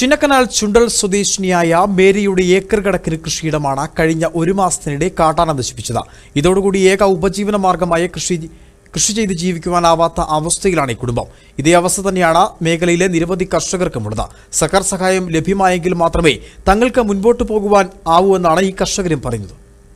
ചിന്നക്കനാൽ ചുണ്ടൽ സ്വദേശിനിയായ മേരിയുടെ ഏക്കർ കണക്കിന് കൃഷിയിടമാണ് കഴിഞ്ഞ ഒരു മാസത്തിനിടെ കാട്ടാന നശിപ്പിച്ചത് ഇതോടുകൂടി ഏക ഉപജീവന മാർഗമായ കൃഷി കൃഷി ചെയ്ത് ജീവിക്കുവാനാവാത്ത അവസ്ഥയിലാണ് ഈ കുടുംബം ഇതേ അവസ്ഥ തന്നെയാണ് മേഖലയിലെ നിരവധി കർഷകർക്കുമുള്ളത് സർക്കാർ സഹായം ലഭ്യമായെങ്കിൽ മാത്രമേ തങ്ങൾക്ക് മുൻപോട്ട് പോകുവാൻ ആവൂ എന്നാണ് ഈ കർഷകരും പറയുന്നത്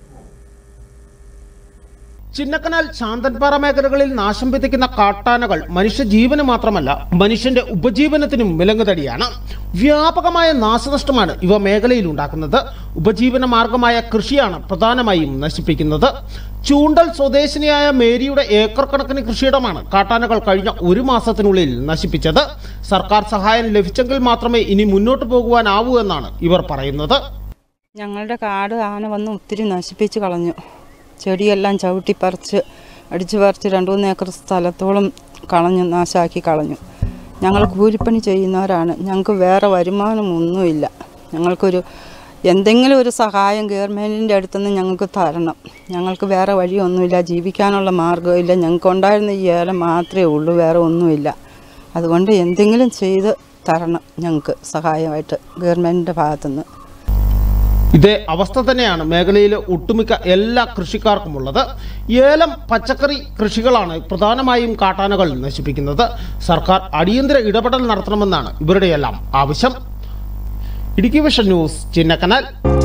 ചിന്നക്കനാൽ ശാന്തൻപാറ മേഖലകളിൽ നാശം വിതയ്ക്കുന്ന കാട്ടാനകൾ മനുഷ്യജീവന് മാത്രമല്ല മനുഷ്യന്റെ ഉപജീവനത്തിനും വിലങ്ങുതടിയാണ് വ്യാപകമായ നാശനഷ്ടമാണ് ഇവ മേഖലയിൽ ഉണ്ടാക്കുന്നത് ഉപജീവന മാർഗമായ കൃഷിയാണ് പ്രധാനമായും നശിപ്പിക്കുന്നത് ചൂണ്ടൽ സ്വദേശിനിയായ മേരിയുടെ ഏക്കർ കണക്കിന് കൃഷിയിടമാണ് കാട്ടാനകൾ കഴിഞ്ഞ ഒരു മാസത്തിനുള്ളിൽ നശിപ്പിച്ചത് സർക്കാർ സഹായം ലഭിച്ചെങ്കിൽ മാത്രമേ ഇനി മുന്നോട്ട് പോകുവാനാവൂ എന്നാണ് ഇവർ പറയുന്നത് ഞങ്ങളുടെ കാട് ആന വന്ന് ഒത്തിരി നശിപ്പിച്ച് കളഞ്ഞു ചെടിയെല്ലാം ചവിട്ടി പറിച്ച് അടിച്ചു പറിച്ച് രണ്ട് മൂന്ന് ഏക്കർ സ്ഥലത്തോളം കളഞ്ഞു നാശാക്കി കളഞ്ഞു ഞങ്ങൾ കൂലിപ്പണി ചെയ്യുന്നവരാണ് ഞങ്ങൾക്ക് വേറെ വരുമാനമൊന്നുമില്ല ഞങ്ങൾക്കൊരു എന്തെങ്കിലും ഒരു സഹായം ഗവൺമെൻറ്റിൻ്റെ അടുത്തുനിന്ന് ഞങ്ങൾക്ക് തരണം ഞങ്ങൾക്ക് വേറെ വഴിയൊന്നുമില്ല ജീവിക്കാനുള്ള മാർഗ്ഗമില്ല ഞങ്ങൾക്ക് ഉണ്ടായിരുന്ന ഈ ഏലം മാത്രമേ ഉള്ളൂ വേറെ ഒന്നുമില്ല അതുകൊണ്ട് എന്തെങ്കിലും ചെയ്ത് തരണം ഞങ്ങൾക്ക് സഹായമായിട്ട് ഗവൺമെൻറ്റിൻ്റെ ഭാഗത്തുനിന്ന് ഇതേ അവസ്ഥ തന്നെയാണ് മേഖലയിലെ ഒട്ടുമിക്ക എല്ലാ കൃഷിക്കാർക്കുമുള്ളത് ഏലം പച്ചക്കറി കൃഷികളാണ് പ്രധാനമായും കാട്ടാനകൾ നശിപ്പിക്കുന്നത് സർക്കാർ അടിയന്തര ഇടപെടൽ നടത്തണമെന്നാണ് ഇവരുടെയെല്ലാം ആവശ്യം ഇടുക്കി വിഷൻ ന്യൂസ് ചിന്നക്കനാൽ